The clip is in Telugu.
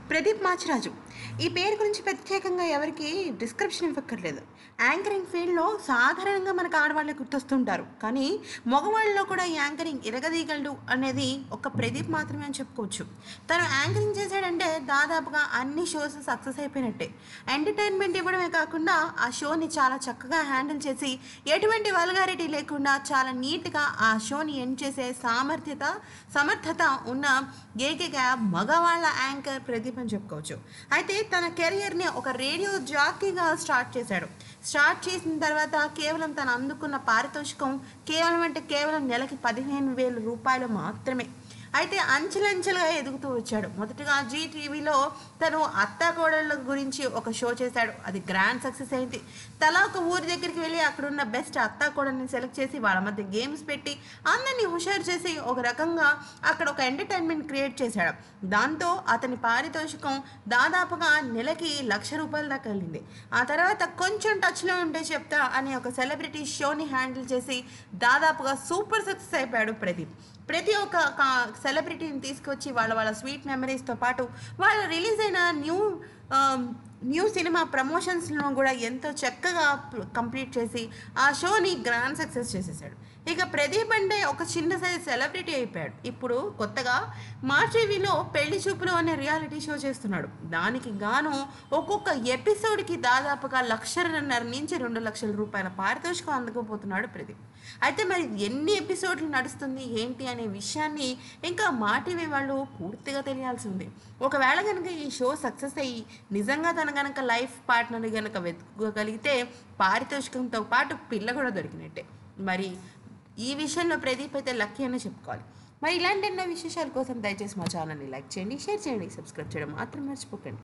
ప్రదీప్ మాచిరాజు ఈ పేరు గురించి ప్రత్యేకంగా ఎవరికి డిస్క్రిప్షన్ ఇవ్వక్కర్లేదు యాంకరింగ్ ఫీల్డ్లో సాధారణంగా మనకు ఆడవాళ్ళే గుర్తొస్తుంటారు కానీ మగవాళ్ళలో కూడా ఈ యాంకరింగ్ ఇరగదీయగలడు అనేది ఒక ప్రదీప్ మాత్రమే అని చెప్పుకోవచ్చు తను యాంకరింగ్ చేశాడంటే దాదాపుగా అన్ని షోస్ సక్సెస్ అయిపోయినట్టే ఎంటర్టైన్మెంట్ ఇవ్వడమే కాకుండా ఆ షోని చాలా చక్కగా హ్యాండిల్ చేసి ఎటువంటి వల్గారిటీ లేకుండా చాలా నీట్గా ఆ షోని ఎండ్ చేసే సామర్థ్యత సమర్థత ఉన్న ఏకైక మగవాళ్ళ యాంకర్ ప్రదీప్ అని చెప్పుకోవచ్చు అయితే తన కెరియర్ని ఒక రేడియో జాకీగా స్టార్ట్ చేశాడు స్టార్ట్ చేసిన తర్వాత కేవలం తను అందుకున్న పారితోషికం కేవలం అంటే కేవలం నెలకి పదిహేను వేల రూపాయలు మాత్రమే అయితే అంచెలంచెలుగా ఎదుగుతూ వచ్చాడు మొదటగా జీ టీవీలో తను అత్తాకోడళ్ళ గురించి ఒక షో చేశాడు అది గ్రాండ్ సక్సెస్ అయింది తలా ఒక ఊరి దగ్గరికి వెళ్ళి అక్కడ ఉన్న బెస్ట్ అత్తాకోడల్ని సెలెక్ట్ చేసి వాళ్ళ మధ్య గేమ్స్ పెట్టి అందరినీ హుషారు చేసి ఒక రకంగా అక్కడ ఒక ఎంటర్టైన్మెంట్ క్రియేట్ చేశాడు దాంతో అతని పారితోషికం దాదాపుగా నెలకి లక్ష రూపాయల దాకా వెళ్ళింది ఆ తర్వాత కొంచెం టచ్లో ఉంటే చెప్తా అనే ఒక సెలబ్రిటీ షోని హ్యాండిల్ చేసి దాదాపుగా సూపర్ సక్సెస్ అయిపోయాడు ప్రదీప్ ప్రతి ఒక్క కా- సెలబ్రిటీని తీసుకొచ్చి వాళ్ళ వాళ్ళ స్వీట్ మెమరీస్తో పాటు వాళ్ళు రిలీజ్ అయిన న్యూ ఆమ్, న్యూ సినిమా ప్రమోషన్స్ను కూడా ఎంతో చక్కగా ప- కంప్లీట్ చేసి ఆ షోని గ్రాండ్ సక్సెస్ చేసేసాడు ఇక ప్రదీప్ అంటే ఒక చిన్న సైజ్ సెలబ్రిటీ అయిపోయాడు ఇప్పుడు కొత్తగా మా టీవీలో పెళ్లి చూపులు అనే రియాలిటీ షో చేస్తున్నాడు దానికి గాను ఒక్కొక్క ఎపిసోడ్కి దాదాపుగా లక్షన్నర నుంచి రెండు లక్షల రూపాయల పారితోషికం అందుకోబోతున్నాడు ప్రదీప్ అయితే మరి ఎన్ని ఎపిసోడ్లు నడుస్తుంది ఏంటి అనే విషయాన్ని ఇంకా మా టీవీ వాళ్ళు పూర్తిగా తెలియాల్సి ఉంది ఒకవేళ కనుక ఈ షో సక్సెస్ అయ్యి నిజంగా తన కనుక లైఫ్ పార్ట్నర్ కనుక వెతుకోగలిగితే పారితోషికంతో పాటు పిల్ల కూడా దొరికినట్టే మరి ఈ విషయంలో ప్రదీప్ అయితే లక్కీ అనే చెప్పుకోవాలి మరి ఇలాంటి ఎన్నో విశేషాల కోసం దయచేసి మా ఛానల్ని లైక్ చేయండి షేర్ చేయండి సబ్స్క్రైబ్ చేయడం మాత్రం మర్చిపోకండి